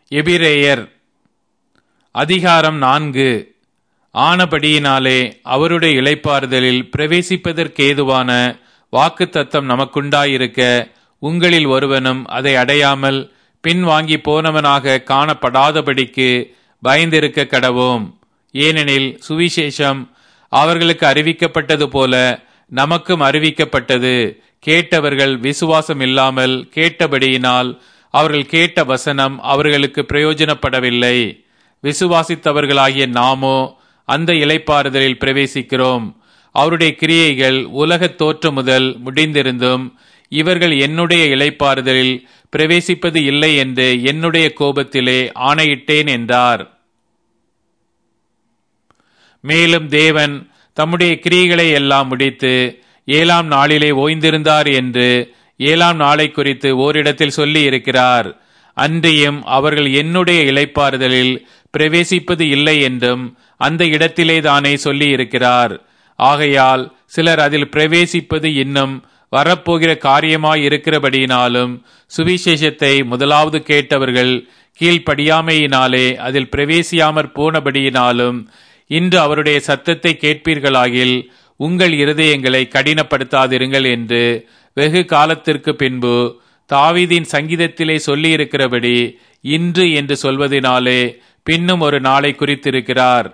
எபிரேயர் அதிகாரம் நான்கு ஆனபடியினாலே அவருடைய இளைப்பாறுதலில் பிரவேசிப்பதற்கேதுவான வாக்குத்தத்தம் நமக்குண்டாயிருக்க உங்களில் ஒருவனும் அதை அடையாமல் பின்வாங்கி போனவனாக காணப்படாதபடிக்கு பயந்திருக்க கடவோம் ஏனெனில் சுவிசேஷம் அவர்களுக்கு அறிவிக்கப்பட்டது போல நமக்கும் அறிவிக்கப்பட்டது கேட்டவர்கள் விசுவாசம் இல்லாமல் கேட்டபடியினால் அவர்கள் கேட்ட வசனம் அவர்களுக்கு பிரயோஜனப்படவில்லை விசுவாசித்தவர்களாகிய நாமோ அந்த இலைப்பாறுதலில் பிரவேசிக்கிறோம் அவருடைய கிரியைகள் உலகத் தோற்றம் முதல் முடிந்திருந்தும் இவர்கள் என்னுடைய இலைப்பாறுதலில் பிரவேசிப்பது இல்லை என்று என்னுடைய கோபத்திலே ஆணையிட்டேன் என்றார் மேலும் தேவன் தம்முடைய கிரியைகளை எல்லாம் முடித்து ஏழாம் நாளிலே ஓய்ந்திருந்தார் என்று ஏழாம் நாளை குறித்து ஓரிடத்தில் சொல்லி இருக்கிறார் அன்றியும் அவர்கள் என்னுடைய இலைப்பாறுதலில் பிரவேசிப்பது இல்லை என்றும் அந்த இடத்திலே தானே சொல்லி இருக்கிறார் ஆகையால் சிலர் அதில் பிரவேசிப்பது இன்னும் வரப்போகிற காரியமாய் இருக்கிறபடியினாலும் சுவிசேஷத்தை முதலாவது கேட்டவர்கள் கீழ்ப்படியாமையினாலே அதில் பிரவேசியாமற் போனபடியினாலும் இன்று அவருடைய சத்தத்தை கேட்பீர்களாகில் உங்கள் இருதயங்களை கடினப்படுத்தாதிருங்கள் என்று வெகு காலத்திற்கு பின்பு தாவீதின் சங்கீதத்திலே சொல்லியிருக்கிறபடி இன்று என்று சொல்வதனாலே பின்னும் ஒரு நாளை குறித்திருக்கிறார்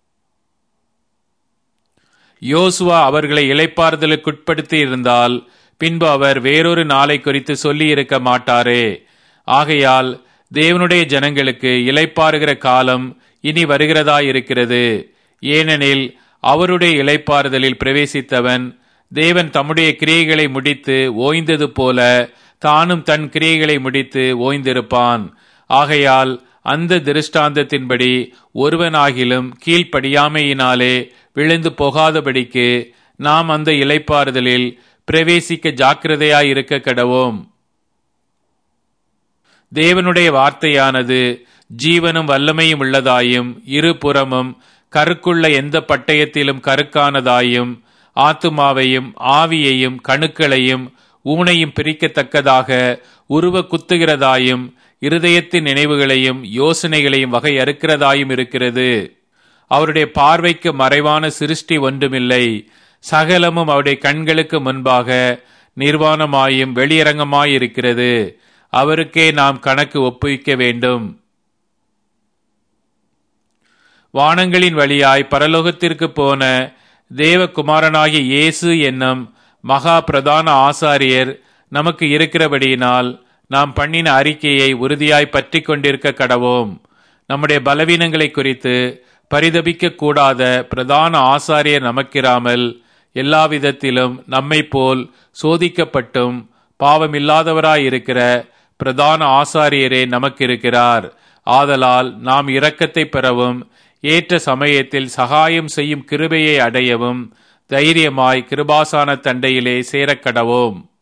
யோசுவா அவர்களை இளைப்பாறுதலுக்குட்படுத்தி இருந்தால் பின்பு அவர் வேறொரு நாளை குறித்து சொல்லி இருக்க மாட்டாரே ஆகையால் தேவனுடைய ஜனங்களுக்கு இளைப்பாறுகிற காலம் இனி வருகிறதாயிருக்கிறது ஏனெனில் அவருடைய இளைப்பாறுதலில் பிரவேசித்தவன் தேவன் தம்முடைய கிரியைகளை முடித்து ஓய்ந்தது போல தானும் தன் கிரியைகளை முடித்து ஓய்ந்திருப்பான் ஆகையால் அந்த திருஷ்டாந்தத்தின்படி ஒருவனாகிலும் கீழ்ப்படியாமையினாலே விழுந்து போகாதபடிக்கு நாம் அந்த இலைப்பாறுதலில் பிரவேசிக்க ஜாக்கிரதையாயிருக்க கடவோம் தேவனுடைய வார்த்தையானது ஜீவனும் வல்லமையும் உள்ளதாயும் இருபுறமும் கருக்குள்ள எந்த பட்டயத்திலும் கருக்கானதாயும் ஆத்துமாவையும் ஆவியையும் கணுக்களையும் ஊனையும் பிரிக்கத்தக்கதாக உருவ குத்துகிறதாயும் இருதயத்தின் நினைவுகளையும் யோசனைகளையும் வகை அறுக்கிறதாயும் இருக்கிறது அவருடைய பார்வைக்கு மறைவான சிருஷ்டி ஒன்றுமில்லை சகலமும் அவருடைய கண்களுக்கு முன்பாக நிர்வாணமாயும் வெளியரங்கமாயிருக்கிறது அவருக்கே நாம் கணக்கு ஒப்புவிக்க வேண்டும் வானங்களின் வழியாய் பரலோகத்திற்கு போன தேவகுமாரனாகிய இயேசு என்னும் மகா பிரதான ஆசாரியர் நமக்கு இருக்கிறபடியினால் நாம் பண்ணின அறிக்கையை உறுதியாய் பற்றி கொண்டிருக்க கடவோம் நம்முடைய பலவீனங்களை குறித்து பரிதபிக்க கூடாத பிரதான ஆசாரியர் நமக்கிராமல் எல்லா விதத்திலும் நம்மை போல் சோதிக்கப்பட்டும் பாவமில்லாதவராயிருக்கிற பிரதான ஆசாரியரே நமக்கு இருக்கிறார் ஆதலால் நாம் இரக்கத்தை பெறவும் ஏற்ற சமயத்தில் சகாயம் செய்யும் கிருபையை அடையவும் தைரியமாய் கிருபாசான தண்டையிலே சேரக்கடவோம்